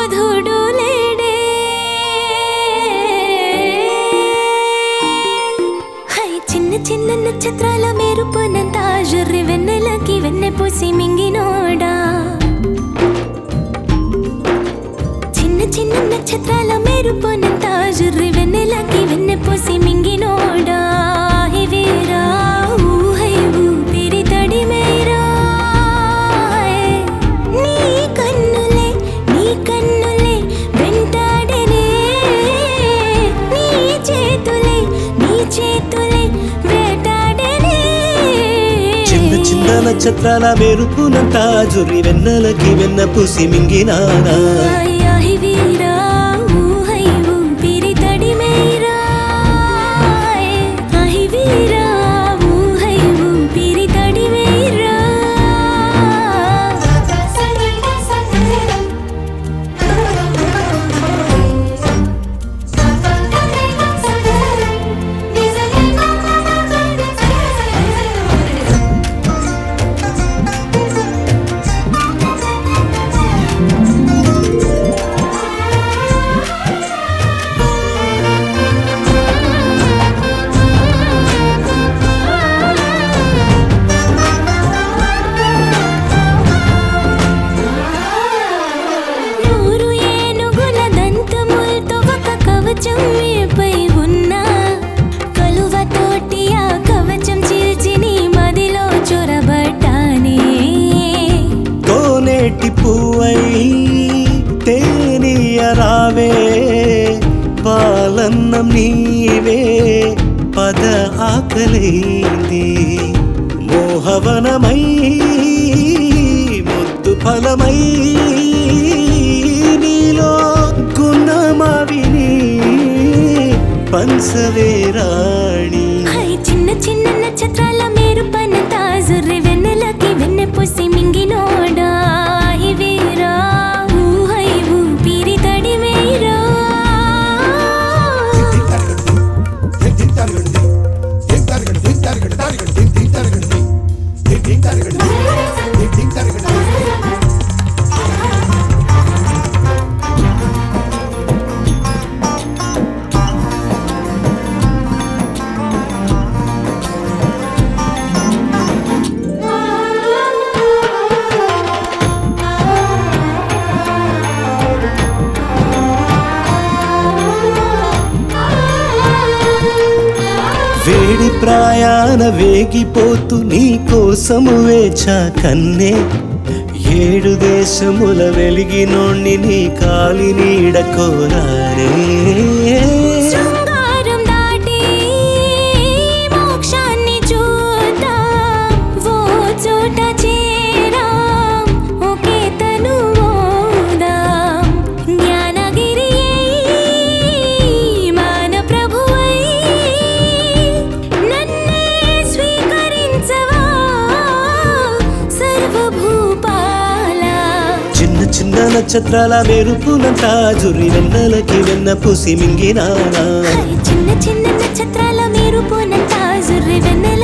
యోధుడు లేడే హై చిన్న చిన్న నక్షత్రాల మెరుపునంత జుర్రి వెన్నెలకి వెన్నె పూసి మింగినోడా చిన్న చిన్న నక్షత్రాల మెరుపునంత జుర్రి వెన్నెలకి వెన్నె పూసి మింగినోడా హివేరా ఊహై ఊపిరి తడిమేరా నీ కన్నులే నీ కన్నులే వెంటాడనే నీ చేతులే నీ చేతులే వేటాడనే చిన్న చిన్న నక్షత్రాల మెరుపునంత జుర్రి వెన్నెలకి వెన్న పూసి మింగినానా ఆయి వీరా ఊహై ఊపిరి తడిమేరా ఆయి వీరా ఊహై ఊపిరి తడిమేరా నూరు ఏనుగుల దంతములతో ఒక కవచం మీపై ఉన్న కలువతోటి ఆ కవచం చీల్చి నీ మదిలో చొరబట్టానే కోనేటి పువ్వై తేనియ రావే పాలన్నం నీవే పద ఆకలైంది మోహవనమై ముద్దు ఫలమై నీలో గుణమావిని పంచవేరాణి హై చిన్న చిన్న నక్షత్రాల మెరుపన తాజుర్రి వెన్నెలకి వెన్నె పూసి మింగినోడా ఆయి వీరా ఊహై ఊపిరి తడిమేరా వేడి ప్రాయాన వేగిపోతూ నీ కోసము వేచా కన్నే ఏడు దేశముల వెలిగినోణ్ణి నీ కాలి నీడ కోరారే శృంగారం దాటి మోక్షాన్ని చూద్దాం ఓ చోట చేరాం ఒకే తను మోదాం జ్ఞానగిరి మాన ప్రభువై నన్నే స్వీకరించవా సర్వభూపాల చిన్న చిన్న నక్షత్రాల మెరుపునంతా జుర్రి వెన్నెలకి వెన్న పూసి మింగినానా హై చిన్న చిన్న నక్షత్రాల మీరు పోనంత జుర్రి వెన్నెల